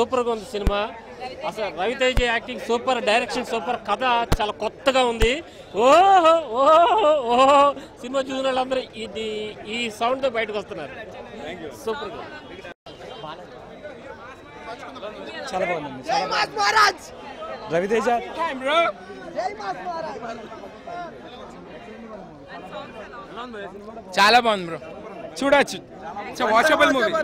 సూపర్గా ఉంది సినిమా అసలు Ravi Teja acting super direction super కథ చాలా కొత్తగా ఉంది ఓహో ఓహో ఓహో సినిమా చూసిన వాళ్ళందరూ ఇది ఈ సౌండ్తో బయటకు వస్తున్నారు సూపర్గా చాలా బాగుంది చాలా రవితేజ చాలా బాగుంది బ్రో చూడొచ్చు watchable movie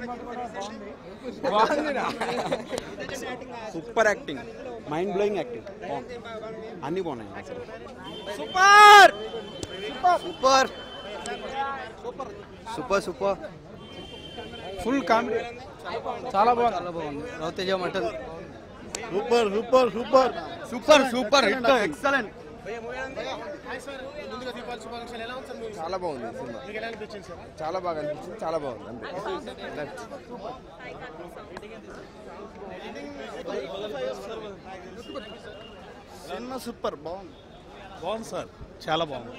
super acting mind blowing acting అన్ని బాగున్నాయి అసలు super super super super full comedy చాలా బాగుంది చాలా బాగుంది Ravi Teja mutton super super super super super hit excellent చాలా బాగుంది సినిమా చాలా బాగా అనిపించింది చాలా బాగుంది అంతే సినిమా సూపర్ బాగుంది బాగుంది సార్ చాలా బాగుంది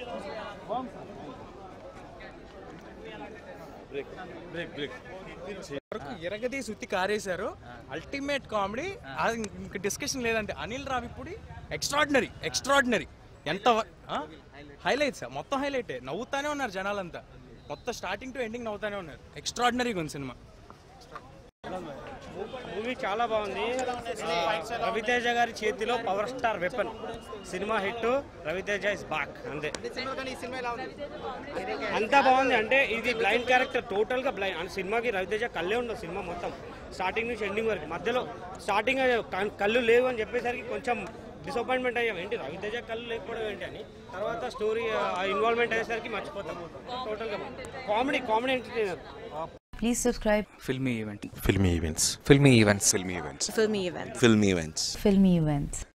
వరకు ఎరగదీసి ఉత్తి కారేశారు అల్టిమేట్ కామెడీ ఇంక డిస్కషన్ లేదంటే అనిల్ రావిపూడి ఎక్స్ట్రాడినరీ ఎక్స్ట్రాడినరీ ఎంత హైలైట్స్ మొత్తం హైలైటే నవ్వుతానే ఉన్నారు జనాలంతా మొత్తం స్టార్టింగ్ టు ఎండింగ్ నవ్వుతానే ఉన్నారు ఎక్స్ట్రాడినరీగా ఉంది సినిమా మూవీ చాలా బాగుంది ఆ, రవితేజ గారి చేతిలో పవర్ స్టార్ వెపన్ సినిమా హిట్ రవితేజ ఇస్ బాక్ అంతే అంతా బాగుంది అంటే ఇది బ్లైండ్ క్యారెక్టర్ టోటల్ గా బ్లైండ్ అంటే సినిమాకి రవితేజ కళ్ళే ఉండదు సినిమా మొత్తం స్టార్టింగ్ నుంచి ఎండింగ్ వరకు మధ్యలో స్టార్టింగ్ కళ్ళు లేవు అని చెప్పేసరికి కొంచెం డిసప్పాయింట్మెంట్ అయ్యాం ఏంటి రవితేజ కళ్ళు లేకపోవడం ఏంటి అని తర్వాత స్టోరీ ఇన్వాల్వ్మెంట్ అయ్యేసరికి మర్చిపోతాం టోటల్గా comedy comedy entertainer Please subscribe filmy event filmy events Filmy Events. filmy events Filmy Events. filmy events Filmy Events.